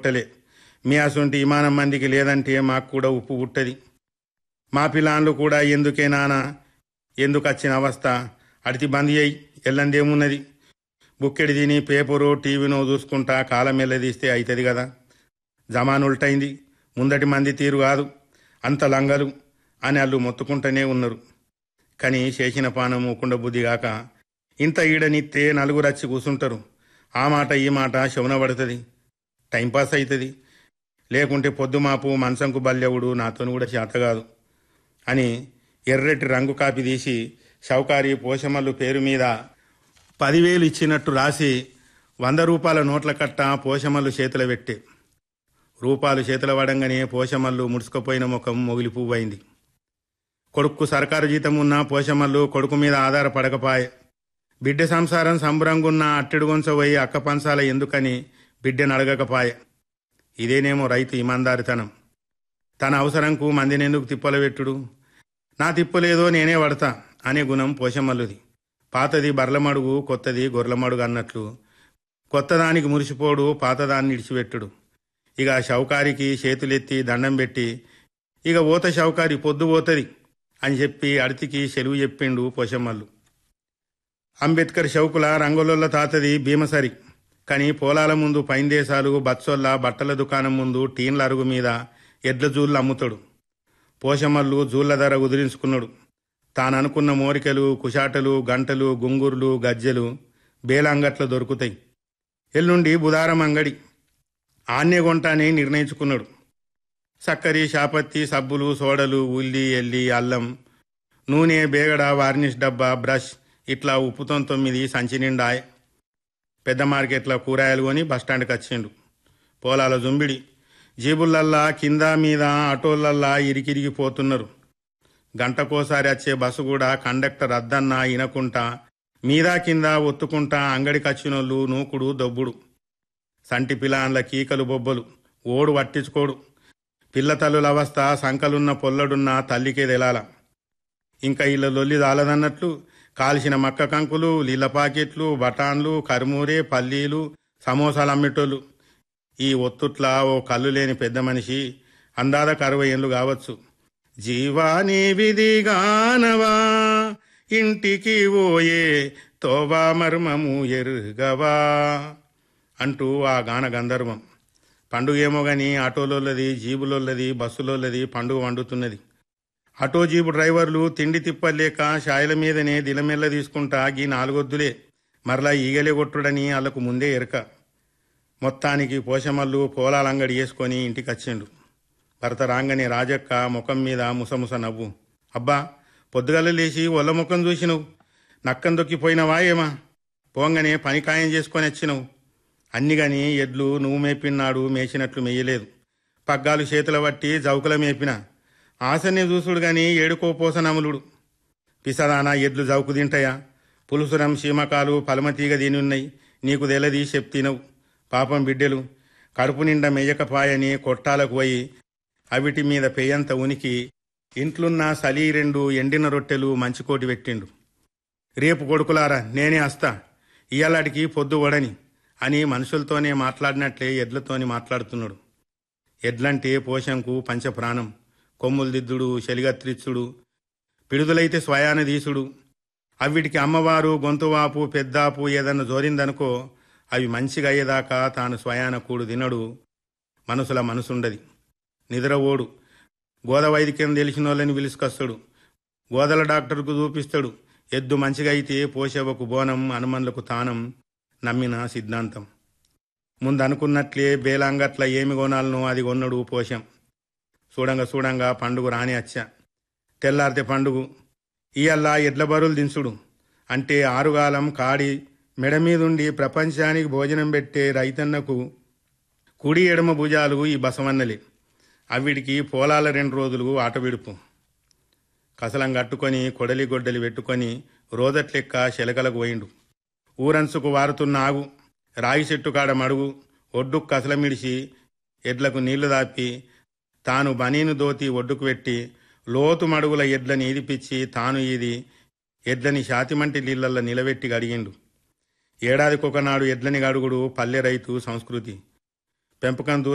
పుట్టలే మీ అసొంటి విమానం మందికి లేదంటే మాకు కూడా ఉప్పు పుట్టది మా పిల్లాన్లు కూడా ఎందుకే నానా ఎందుకు వచ్చిన అవస్థ అడితి బంద్ అయ్యి ఎల్లందేమున్నది బుక్కెడి తిని పేపరు టీవీనో చూసుకుంటా కాలం ఎల్లదీస్తే అవుతుంది కదా జమాన్ ఉల్టైంది ముందటి మంది తీరు కాదు అంత లంగలు అని వాళ్ళు మొత్తుకుంటూనే ఉన్నారు కానీ చేసిన పానం కుండ బుద్ధి గాక ఇంత ఈడనిత్తే నలుగురు వచ్చి కూసుంటారు ఆ మాట ఈ మాట శవన పడుతుంది టైంపాస్ అవుతుంది లేకుంటే పొద్దుమాపు మంచంకు బల్యవుడు నాతోని కూడా చేత కాదు అని ఎర్రటి రంగు కాపీ తీసి షౌకారి పోషమల్లు పేరు మీద పదివేలు ఇచ్చినట్టు రాసి వంద రూపాయల నోట్ల కట్ట పోషమల్లు చేతుల పెట్టే రూపాయలు చేతుల పడంగానే పోషమల్లు ముడుచుకుపోయిన ముఖం మొగిలి పువ్వైంది కొడుక్కు సర్కారు జీతం ఉన్న పోషమల్లు కొడుకు మీద ఆధారపడకపాయే బిడ్డ సంసారం సంబరంగున్న అట్టెడు గొంచబోయి అక్క పంచాల ఎందుకని బిడ్డను అడగకపాయే ఇదేనేమో రైతు ఇమాందారితనం తన అవసరంకు మందినెందుకు తిప్పల పెట్టుడు నా తిప్పలేదో నేనే పడతా అనే గుణం పోషమల్లుది పాతది బర్లమడుగు కొత్తది గొర్రెలమడుగు అన్నట్లు కొత్తదానికి మురిసిపోడు పాతదాన్ని ఇడిచిపెట్టుడు ఇక షౌకారికి చేతులెత్తి దండం పెట్టి ఇక ఓత షౌకారి పొద్దు పోతది అని చెప్పి అడితికి సెలువు చెప్పిండు పోషమ్మల్లు అంబేద్కర్ షౌకుల రంగులొల్ల తాతది భీమసరి కానీ పోలాల ముందు పైందేశాలు బచ్చొల్ల బట్టల దుకాణం ముందు టీన్ల అరుగు మీద ఎడ్ల జూళ్ళు అమ్ముతాడు పోషమల్లు జూళ్ళ ధర కుదిరించుకున్నాడు తాననుకున్న మోరికలు కుషాటలు గంటలు గుంగుర్లు గజ్జెలు బేల అంగట్లో దొరుకుతాయి ఎల్లుండి బుధారం అంగడి ఆన్య కొంట అని నిర్ణయించుకున్నాడు చక్కరి శాపత్తి సబ్బులు సోడలు ఉల్లి ఎల్లి అల్లం నూనె బేగడ వార్నిష్ డబ్బా బ్రష్ ఇట్లా ఉప్పుతో తొమ్మిది సంచి నిండా పెద్ద మార్కెట్లో కూరగాయలు కొని బస్టాండ్కి వచ్చిండు పోలాల జుంబిడి జీబులల్లా కింద మీద ఆటోలల్లా ఇరికిరిగి పోతున్నారు గంటకోసారి వచ్చే బస్సు కూడా కండక్టర్ అద్దన్నా ఇనకుంటా మీద కింద ఒత్తుకుంటా అంగడికి వచ్చినోళ్ళు నూకుడు దొబ్బుడు సంటి పిలాన్ల కీకలు బొబ్బలు ఓడు పట్టించుకోడు పిల్ల తల్లుల అవస్థ సంకలున్న పొల్లడున్న తల్లికే తెలాల ఇంకా ఇళ్ళ లొల్లి దాలదన్నట్లు కాల్చిన మక్క కంకులు నీళ్ళ పాకెట్లు బఠాన్లు కరుమూరే పల్లీలు సమోసాలు అమ్మేటోళ్ళు ఈ ఒత్తుట్లా ఓ కళ్ళు లేని పెద్ద మనిషి అందాద అరవై ఏళ్ళు కావచ్చు జీవాని విధిగానవా ఇంటికి ఓయే తోవా మర్మము ఎరుగవా అంటూ ఆ గాన గంధర్వం పండుగ ఏమో గాని ఆటోలోల్లది జీబులోల్లది బస్సులోల్లది పండుగ వండుతున్నది ఆటో జీబు డ్రైవర్లు తిండి తిప్పలేక షాయల మీదనే దిలమెల్ల తీసుకుంటా గీ నాలుగొద్దులే మరలా ఈగలే కొట్టుడని వాళ్ళకు ముందే ఎరక మొత్తానికి పోషమల్లు పోలాలంగడి వేసుకొని ఇంటికి వచ్చిండు భర్త రాగానే రాజక్క ముఖం మీద ముసముస నవ్వు అబ్బా పొద్దుగల లేచి ఒళ్ళ ముఖం చూసినవు నక్కం దొక్కిపోయినవా ఏమా పోంగనే పని ఖాయం చేసుకొని వచ్చినవు అన్నిగని ఎడ్లు నువ్వు మేపినాడు మేసినట్లు మేయలేదు పగ్గాలు చేతుల బట్టి జౌకుల మేపిన ఆశనే చూసుడు గాని ఏడుకోపోస నములుడు పిసదానా ఎడ్లు జౌకు తింటాయా పులుసురం సీమకాలు పలమతీగ దీనున్నాయి నీకు తెలది చెప్తినవు పాపం బిడ్డలు కడుపు నిండా మెయ్యకపాయని కొట్టాలకు పోయి అవిటి మీద పెయ్యంత ఉనికి ఇంట్లున్న సలీ రెండు ఎండిన రొట్టెలు మంచికోటి పెట్టిండు రేపు కొడుకులారా నేనే వస్తా ఇయ్యాలాడికి పొద్దు వడని అని మనుషులతోనే మాట్లాడినట్లే ఎడ్లతోని మాట్లాడుతున్నాడు ఎడ్లంటే పోషంకు పంచప్రాణం కొమ్ములు దిద్దుడు శలిగత్రిచ్చుడు పిడుదలైతే స్వయాన దీసుడు అవిటికి అమ్మవారు గొంతువాపు పెద్దాపు ఏదన్నా జోరిందనుకో అవి మంచిగా అయ్యేదాకా తాను స్వయాన కూడు తినడు మనసుల మనసుండది నిద్రపోడు గోద వైద్యం తెలిసిన వాళ్ళని పిలుసుకొస్తాడు గోదల డాక్టర్కు చూపిస్తాడు ఎద్దు మంచిగా అయితే పోషవకు బోనం హనుమన్లకు తానం నమ్మిన సిద్ధాంతం ముందు అనుకున్నట్లే బేలాంగట్ల ఏమి కొనాలనో అది కొన్నడు పోషం చూడంగా చూడంగా పండుగ రాని వచ్చా తెల్లారితే పండుగ ఇయల్లా ఎడ్ల బరువులు దించుడు అంటే ఆరుగాలం కాడి మెడ మీదుండి ప్రపంచానికి భోజనం పెట్టే రైతన్నకు కుడి ఎడమ భుజాలు ఈ బసవన్నలే అవిడికి పోలాల రెండు రోజులు ఆట విడుపు కసలం కట్టుకొని కొడలి గొడ్డలి పెట్టుకొని రోజట్లెక్క శెలకలకు పోయిండు ఊరంచుకు వారుతున్న ఆగు రాగి చెట్టు కాడ మడుగు ఒడ్డు కసలమిడిసి ఎడ్లకు నీళ్లు దాపి తాను బనీను దోతి ఒడ్డుకు పెట్టి లోతు మడుగుల ఎడ్లని ఈదిపిచ్చి తాను ఈది ఎడ్లని శాతిమంటి నీళ్లల్లో నిలబెట్టి గడిగిండు ఏడాదికొకనాడు ఎడ్లని గడుగుడు పల్లె రైతు సంస్కృతి పెంపకం